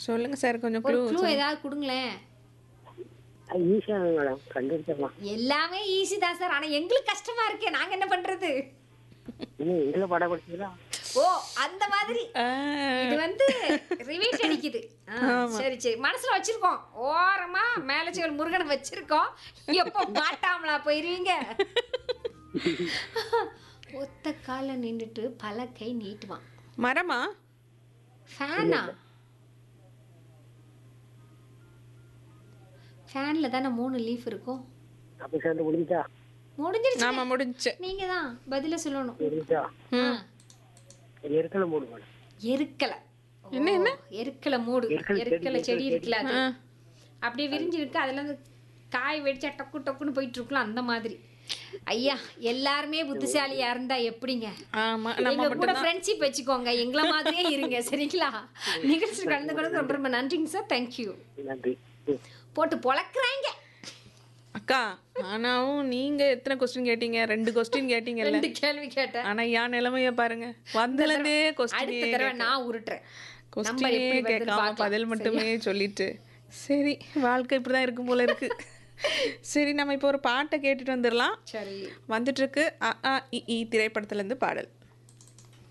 சொல்லுங்க சார் கொஞ்சம் ஒரு க்ளூ க்ளூ ஏதாவது கொடுங்களேன் ஈஸியாக மேடம் கண்டுபிடிச்சிடலாம் எல்லாமே ஈஸி தான் சார் ஆனா எங்களுக்கு கஷ்டமா இருக்கே நாங்க என்ன பண்றது இன்னும் எங்களை படம் படிச்சீங்களா ஓ அந்த மாதிரி இது வந்து ரிவீட் அடிக்குது ஆ, சரி சரி மனசுல வச்சிருக்கோம் ஓரமா மேலச்சேவல் முருகனை வச்சிருக்கோம் எப்போ மாட்டாமலா போயிருவீங்க ஒத்த கால நின்றுட்டு பல கை நீட்டுவான் மரமா ஃபேனா ஃபேன்ல தானே மூணு லீஃப் இருக்கும் அப்போ சேர்ந்து முடிஞ்சா முடிஞ்சிருச்சு ஆமா முடிஞ்சு நீங்க தான் பதில சொல்லணும் முடிஞ்சா ஆ. எருக்கலை மூடு மேடம் எருக்கலை என்ன என்ன எருக்கலை மூடு எருக்கலை செடி இருக்குல்ல அது அப்படியே விரிஞ்சு இருக்கு அதுல இருந்து காய் வெடிச்சா டக்கு டக்குன்னு போயிட்டு இருக்கலாம் அந்த மாதிரி ஐயா எல்லாருமே புத்திசாலியா இருந்தா எப்படிங்க ஆமா நம்ம எங்க கூட மட்டும் ஃப்ரெண்ட்ஷிப் வச்சுக்கோங்க எங்களை மாதிரியே இருங்க சரிங்களா நிகழ்ச்சி கலந்து கொண்டு ரொம்ப ரொம்ப நன்றிங்க சார் தேங்க்யூ நன்றி ம். போட்டு பொழக்கிறாங்க அக்கா ஆனாவும் நீங்க எத்தனை கொஸ்டின் கேட்டீங்க ரெண்டு கொஸ்டின் கேட்டீங்கல்ல ரெண்டு கேள்வி கேட்டேன் ஆனா என் நிலைமைய பாருங்க வந்ததுலேருந்தே கொஸ்டின் அடுத்த தடவை நான் உருட்டுறேன் கொஸ்டினே எப்படி வருதுன்னு கேட்காம பார்க்கலாம். பதில் மட்டுமே சொல்லிட்டு சரி வாழ்க்கை இப்படிதான் இருக்கும் போல இருக்கு சரி நம்ம இப்போ ஒரு பாட்டை கேட்டுட்டு வந்துடலாம் சரி வந்துட்டு இருக்கு அ, ஆ, இ, ஈ திரைப்படத்துல இருந்து பாடல்